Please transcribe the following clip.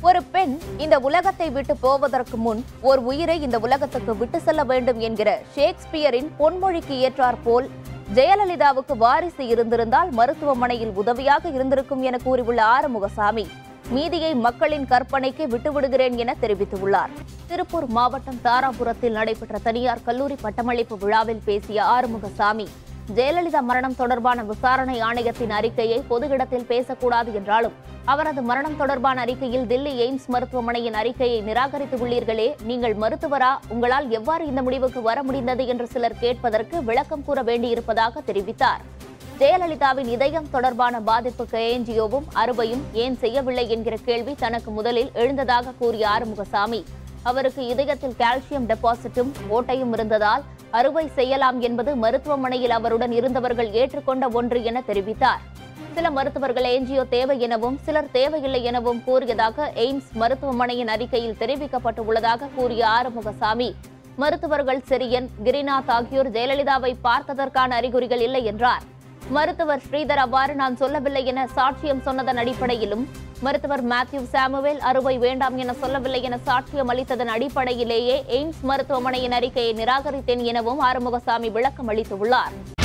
ஒரு பெண் இந்த உலகத்தை விட்டு போவதற்கு முன் ஒரு உயிரை இந்த உலகத்துக்கு விட்டு செல்ல வேண்டும் என்கிற ஷேக்ஸ்பியரின் பொன்மொழிக்கு ஏற்றாற்போல் ஜெயலலிதாவுக்கு வாரிசு இருந்திருந்தால் மருத்துவமனையில் உதவியாக இருந்திருக்கும் என கூறியுள்ள ஆறுமுகசாமி மீதியை மக்களின் கற்பனைக்கு விட்டுவிடுகிறேன் என தெரிவித்துள்ளார் திருப்பூர் மாவட்டம் தாராபுரத்தில் நடைபெற்ற தனியார் கல்லூரி பட்டமளிப்பு விழாவில் பேசிய ஆறுமுகசாமி ஜெயலலிதா மரணம் தொடர்பான விசாரணை ஆணையத்தின் அறிக்கையை பொது இடத்தில் பேசக்கூடாது என்றாலும் அவரது மரணம் தொடர்பான அறிக்கையில் தில்லி எய்ம்ஸ் மருத்துவமனையின் அறிக்கையை நிராகரித்துள்ளீர்களே நீங்கள் மருத்துவரா உங்களால் எவ்வாறு இந்த முடிவுக்கு வர முடிந்தது என்று சிலர் கேட்பதற்கு விளக்கம் கூற வேண்டியிருப்பதாக தெரிவித்தார் ஜெயலலிதாவின் இதயம் தொடர்பான பாதிப்புக்கு ஏஞ்சியோவும் அறுவையும் ஏன் செய்யவில்லை என்கிற கேள்வி தனக்கு முதலில் எழுந்ததாக கூறிய ஆறுமுகசாமி அவருக்கு இதயத்தில் கால்சியம் டெபாசிட்டும் ஓட்டையும் இருந்ததால் அறுவை செய்யலாம் என்பது மருத்துவமனையில் அவருடன் இருந்தவர்கள் ஏற்றுக்கொண்ட ஒன்று என தெரிவித்தார் சில மருத்துவர்கள் ஏஞ்சியோ தேவை எனவும் சிலர் தேவையில்லை எனவும் கூறியதாக எய்ம்ஸ் மருத்துவமனையின் அறிக்கையில் தெரிவிக்கப்பட்டுள்ளதாக கூறிய ஆறுமுகசாமி மருத்துவர்கள் செரியன் கிரிநாத் ஆகியோர் ஜெயலலிதாவை பார்த்ததற்கான அறிகுறிகள் இல்லை என்றார் மருத்துவர் ஸ்ரீதர் அவ்வாறு நான் சொல்லவில்லை என சாட்சியம் சொன்னதன் அடிப்படையிலும் மருத்துவர் மேத்யூ சாமுவேல் அறுவை வேண்டாம் என சொல்லவில்லை என சாட்சியம் அளித்ததன் அடிப்படையிலேயே எய்ம்ஸ் மருத்துவமனையின் அறிக்கையை நிராகரித்தேன் எனவும் ஆறுமுகசாமி விளக்கம் அளித்துள்ளார்